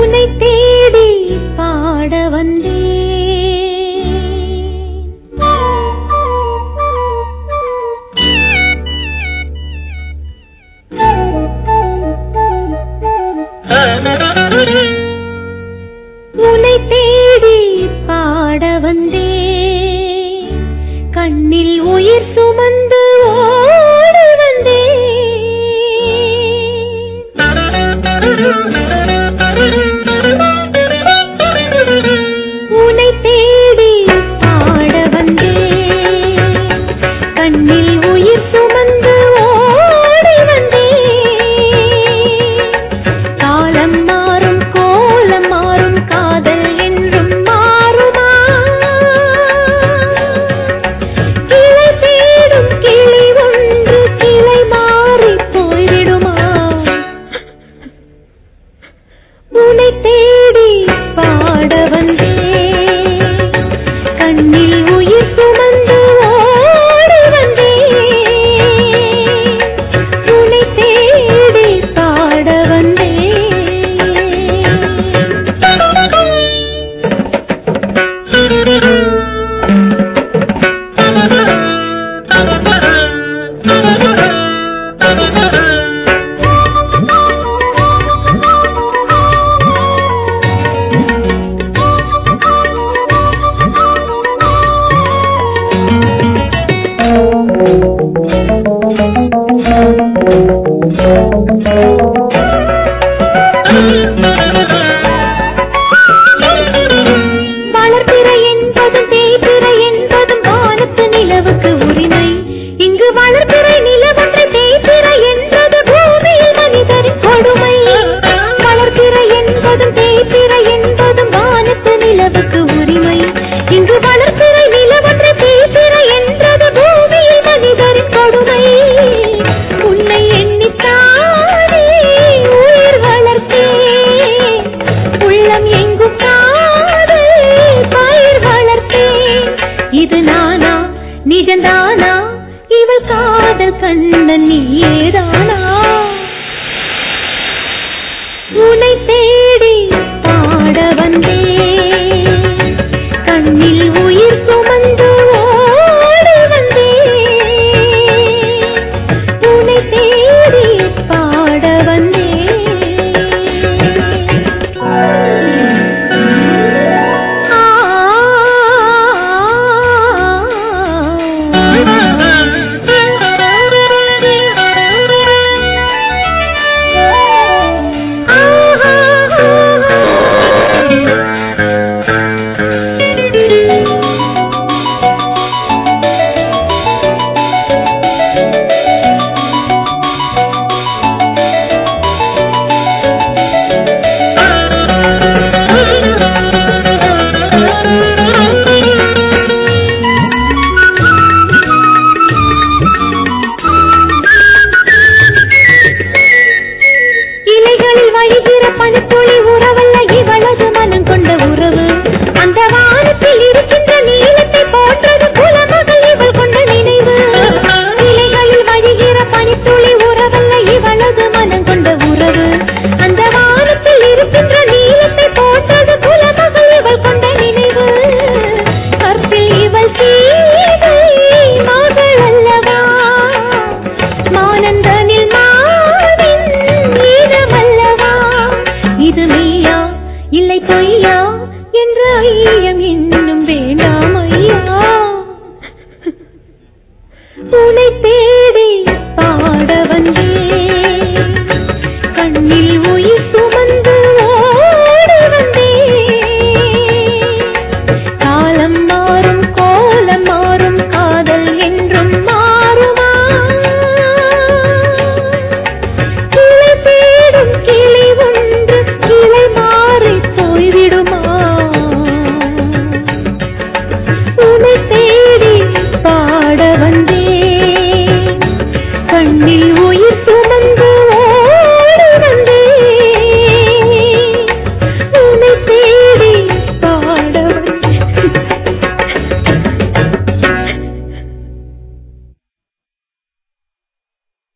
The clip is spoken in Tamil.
உன்னை தேடி பாட வந்தேன் உன்னை தேடி பாட வந்தேன் கண்ணில் உயிர் சுமந்து ஓட வந்தேன் உன்னை தேடி பாட வந்தேன் கண்ணில் உயிர் சுமந்து ஓடி வந்தேன் காலம் மாறும் கோலம் மாறும் காதல் என்றும் மாறுமா கிளை தேடும் கிளி ஒன்று கிளை மாறி போய்விடுமா உன்னை தேடி பாட வந்தேன் கண்ணில் உயிர் சுமந்து ஓடி வந்தேன் உன்னை தேடி பாட வளர்பிறை என்பதும் தேய்பிறை என்பதும் வானத்து நிலவுக்கு உரிமை இங்கு வளர்பிறை நிலவொன்றை தேய்பிறை என்பது பூமியில் மனிதரின் கொடுமை வளர்பிறை என்பதும் தேய்பிறை என்பதும் வானத்து நிலவுக்கு உரிமை இங்கு வளர்பிறை நிலவொன்றை தேய்பிறை என்பது பூமியில் மனிதரின் கொடுமை உன்னை எண்ணித்தானே உயிர் வளர்த்தேன் உள்ளம் எங்கும் காதல் பயிர் வளர்த்தேன் இது நானா நிஜந்தானா இவள் காதல் கண்ணன் நீதானா உன்னை தேடி பாட வந்தேன் கண்ணில் உயிர் சுமந்து ஓடி வந்தேன் உன்னை தேடி பாட இலைகளில் வழிகிற பனித்துளி உறவல்ல இவளது மனம் கொண்ட உறவு அந்த வானத்தில் இருக்கின்ற நீளத்தை போன்றது குலமகள் இவள் கொண்ட நினைவு இலைகளில் வழிகிற பனித்துளி உறவல்ல இவளது மனம் கொண்ட உறவு அந்த வானத்தில் இருக்கின்ற நீளத்தை போன்றது குலமகள் இவள் கொண்ட நினைவு கற்பில் இவள் சீதை மகள் அல்லவா மானந்தனில் மாவின் ஈரமல்லவா இது மெய்யா இல்லை பொய்யா என்ற ஐயம் இன்னும் வேண்டாம் ஐயா உன்னை தேடி பாட வந்தேன் கண்ணில்